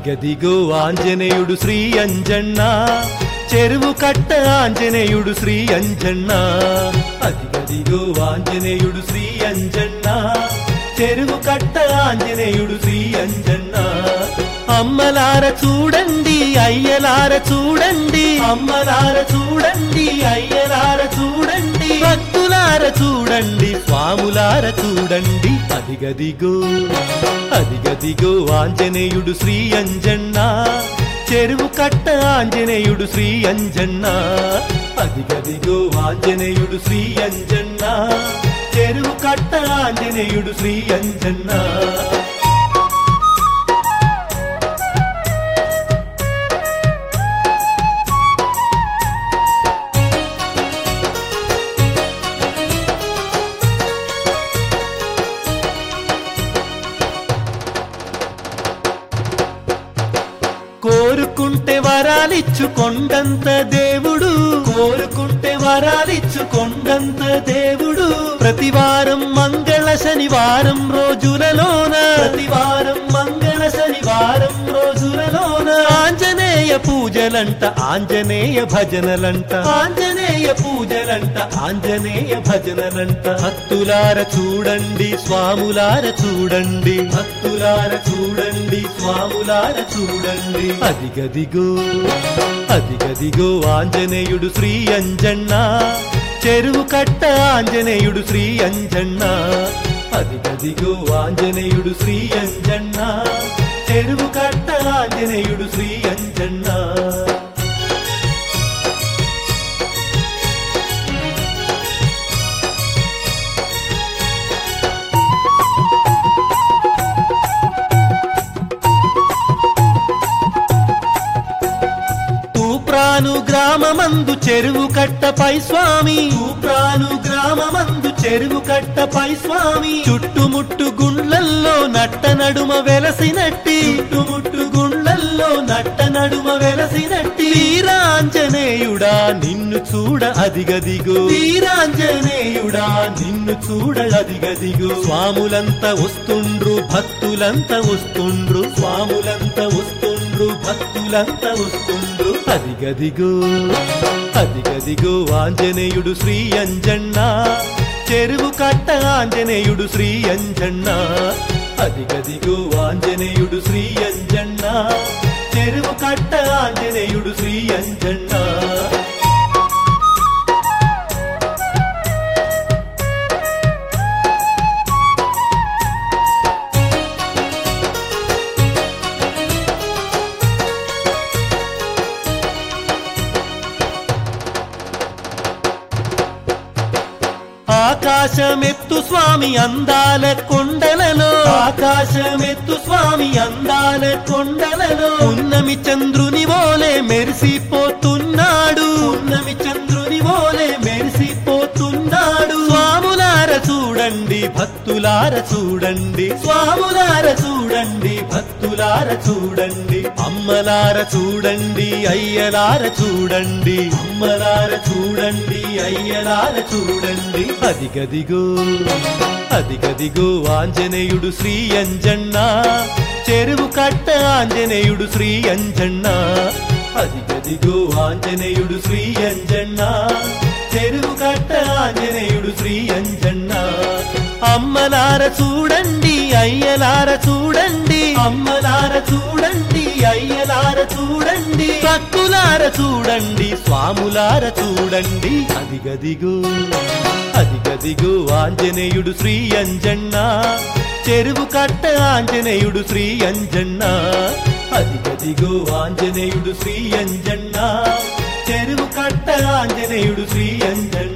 అదిగదిగో ఆంజనేయుడు శ్రీ అంజన్న చెరువు కట్ట ఆంజనేయుడు శ్రీ అంజన్న అదిగదిగో ఆంజనేయుడు శ్రీ అంజన్న చెరువు కట్ట ఆంజనేయుడు శ్రీ అంజన్న అమ్మలార చూడండి అయ్యలార చూడండి అమ్మలార చూడండి అయ్యలార చూడండి భక్తులార చూడండి స్వాములార చూడండి అదిగదిగో అదిగదిగో ఆంజనేయుడు శ్రీ అంజన్న చెరువు కట్ట ఆంజనేయుడు శ్రీ అంజన్న అదిగదిగో ఆంజనేయుడు శ్రీ అంజన్న చెరువు కట్ట ఆంజనేయుడు శ్రీ అంజన్న కోరుకుంటే వరాలిచ్చు కొండంత దేవుడు కోరుకుంటే వరాలిచ్చు కొండంత దేవుడు ప్రతివారం మంగళ శనివారం రోజులలోన ప్రతివారం మంగళ శనివారం రోజులలోన ఆంజనేయ పూజలంట ఆంజనేయ భజనలంట ఆంజనేయ పూజలంట ఆంజనేయ భజనలంట భక్తులార చూడండి స్వాములార చూడండి భక్తులార చూడండి స్వాములార చూడండి అదిగదిగో అదిగదిగో ఆంజనేయుడు శ్రీ అంజన్న చెరువు కట్ట ఆంజనేయుడు శ్రీ అంజన్న అదిగదిగో ఆంజనేయుడు శ్రీ అంజన్న చెరువు కట్ట ఆంజనేయుడు శ్రీ అంజన్న తూప్రాను గ్రామమందు చెరువు కట్టపై స్వామి తూప్రాను గ్రామమందు చెరువు కట్టపై స్వామి చుట్టుముట్టు గుండ్లల్లో నట్ట నడుమ వెలసినట్టి చుట్టుముట్టు గుండ్లల్లో నట్ట నడుమ వెలసినట్టి వీరాంజనేయుడా నిన్ను చూడ అదిగదిగో వీరాంజనేయుడా నిన్ను చూడ అదిగదిగో స్వాములంతా వస్తుండ్రు భక్తులంతా వస్తుండ్రు స్వాములంతా వస్తుండ్రు భక్తులంతా వస్తుండ్రు అదిగదిగో అదిగదిగో ఆంజనేయుడు శ్రీ అంజన్న చెరువు కట్ట ఆంజనేయుడు శ్రీ అంజన్న అదిగదిగో ఆంజనేయుడు శ్రీ అంజన్న చెరువు కట్ట ఆంజనేయుడు శ్రీ అంజన్న ఆకాశమెత్తు స్వామి అందాల కొండలలో ఆకాశమెత్తు స్వామి అందాల కొండలలో ఉన్నమి చంద్రుని వోలే మెరిసిపోతున్నాడు ఉన్నమి చంద్రుని వోలే మెరిసిపోతున్నాడు స్వాములార చూడండి భక్తులార చూడండి స్వాములార చూడండి భక్తులార చూడండి అమ్మలార చూడండి అయ్యలార చూడండి అమ్మలార చూడండి అయ్యలార చూడండి అదిగదిగో అదిగదిగో ఆంజనేయుడు శ్రీ అంజన్న చెరువు కట్ట ఆంజనేయుడు శ్రీ అంజన్న అదిగదిగో ఆంజనేయుడు శ్రీ అంజన్న చెరువు కట్ట ఆంజనేయుడు శ్రీ అంజన్న అమ్మలార చూడండి అయ్యలార చూడండి అమ్మలార చూడండి అయ్యలార చూడండి భక్తులార చూడండి స్వాములార చూడండి అదిగదిగో అదిగదిగో ఆంజనేయుడు శ్రీ అంజన్న చెరువు కట్ట ఆంజనేయుడు శ్రీ అంజన్న అదిగదిగో ఆంజనేయుడు శ్రీ అంజన్న చెరువు కట్ట ఆంజనేయుడు శ్రీ అంజన్న